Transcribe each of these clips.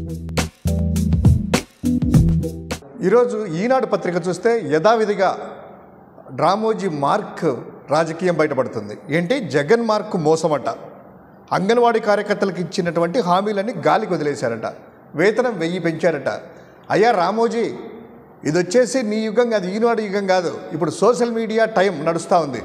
ఈరోజు ఈనాడు పత్రిక చూస్తే యథావిధిగా డ్రామోజీ మార్క్ రాజకీయం బయటపడుతుంది ఏంటి జగన్ మార్క్ మోసమట అంగన్వాడీ కార్యకర్తలకు ఇచ్చినటువంటి హామీలన్నీ గాలికి వదిలేశారట వేతనం వెయ్యి పెంచారట అయ్యా రామోజీ ఇది వచ్చేసి నీ యుగం కాదు ఈనాడు యుగం కాదు ఇప్పుడు సోషల్ మీడియా టైం నడుస్తూ ఉంది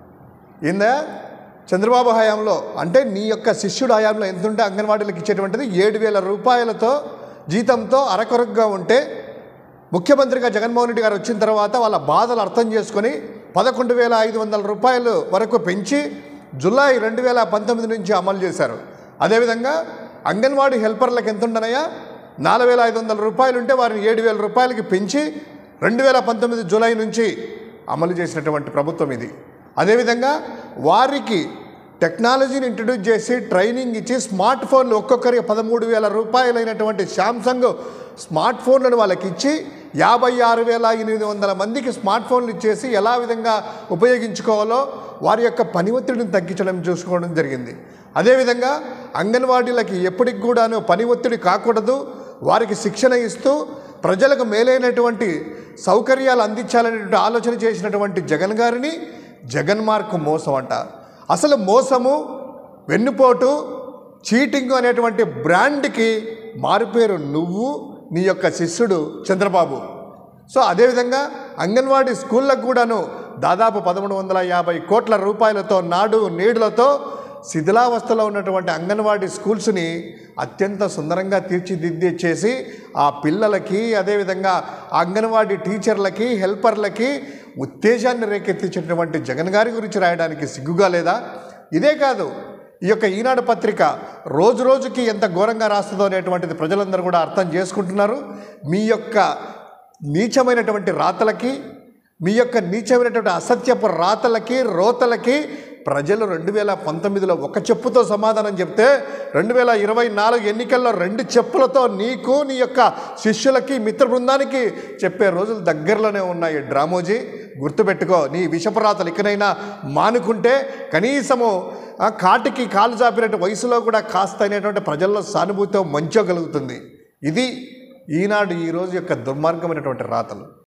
ఏందా చంద్రబాబు హయాంలో అంటే నీ యొక్క శిష్యుడు హయాంలో ఎంత ఉంటే అంగన్వాడీలకు ఇచ్చేటువంటిది ఏడు వేల రూపాయలతో జీతంతో అరకొరకుగా ఉంటే ముఖ్యమంత్రిగా జగన్మోహన్ రెడ్డి గారు వచ్చిన తర్వాత వాళ్ళ బాధలు అర్థం చేసుకొని పదకొండు వేల ఐదు వందల రూపాయలు వరకు పెంచి జులై రెండు వేల పంతొమ్మిది నుంచి అమలు చేశారు అదేవిధంగా అంగన్వాడీ హెల్పర్లకు ఎంత ఉండనయా నాలుగు వేల ఐదు వందల రూపాయలు ఉంటే వారిని ఏడు వేల రూపాయలకి పెంచి రెండు వేల పంతొమ్మిది జూలై నుంచి అమలు చేసినటువంటి ప్రభుత్వం ఇది అదేవిధంగా వారికి టెక్నాలజీని ఇంట్రడ్యూస్ చేసి ట్రైనింగ్ ఇచ్చి స్మార్ట్ ఫోన్లు ఒక్కొక్కరికి పదమూడు వేల రూపాయలైనటువంటి శాంసంగ్ స్మార్ట్ ఫోన్లను వాళ్ళకి ఇచ్చి యాభై ఆరు వేల ఎనిమిది వందల మందికి స్మార్ట్ ఫోన్లు ఇచ్చేసి ఎలా విధంగా ఉపయోగించుకోవాలో వారి యొక్క పని ఒత్తిడిని తగ్గించడం చూసుకోవడం జరిగింది అదేవిధంగా అంగన్వాడీలకి ఎప్పటికి కూడాను పని ఒత్తిడి కాకూడదు వారికి శిక్షణ ఇస్తూ ప్రజలకు మేలైనటువంటి సౌకర్యాలు అందించాలనేటువంటి ఆలోచన చేసినటువంటి జగన్ గారిని జగన్ మార్క్ మోసం అంట అసలు మోసము వెన్నుపోటు చీటింగ్ అనేటువంటి బ్రాండ్కి మారుపేరు నువ్వు నీ యొక్క శిష్యుడు చంద్రబాబు సో అదేవిధంగా అంగన్వాడీ స్కూళ్ళకు కూడాను దాదాపు పదమూడు వందల యాభై కోట్ల రూపాయలతో నాడు నేడులతో శిథిలావస్థలో ఉన్నటువంటి అంగన్వాడీ స్కూల్స్ని అత్యంత సుందరంగా తీర్చిదిద్ది చేసి ఆ పిల్లలకి అదేవిధంగా ఆ అంగన్వాడీ టీచర్లకి హెల్పర్లకి ఉత్తేజాన్ని రేకెత్తించినటువంటి జగన్ గారి గురించి రాయడానికి సిగ్గుగా లేదా ఇదే కాదు ఈ యొక్క ఈనాడు పత్రిక రోజు రోజుకి ఎంత ఘోరంగా రాస్తుందో అనేటువంటిది ప్రజలందరూ కూడా అర్థం చేసుకుంటున్నారు మీ యొక్క నీచమైనటువంటి రాతలకి మీ యొక్క నీచమైనటువంటి అసత్యపు రాతలకి రోతలకి ప్రజలు రెండు వేల పంతొమ్మిదిలో ఒక చెప్పుతో సమాధానం చెప్తే రెండు వేల ఇరవై నాలుగు ఎన్నికల్లో రెండు చెప్పులతో నీకు నీ యొక్క శిష్యులకి మిత్ర బృందానికి చెప్పే రోజులు దగ్గరలోనే ఉన్నాయి డ్రామోజీ గుర్తుపెట్టుకో నీ విషపరాతలు ఇకనైనా మానుకుంటే కనీసము ఆ కాటికి కాలు చాపినట్టు వయసులో కూడా కాస్త అయినటువంటి ప్రజల్లో సానుభూతితో మంచోగలుగుతుంది ఇది ఈనాడు ఈ రోజు యొక్క దుర్మార్గమైనటువంటి రాతలు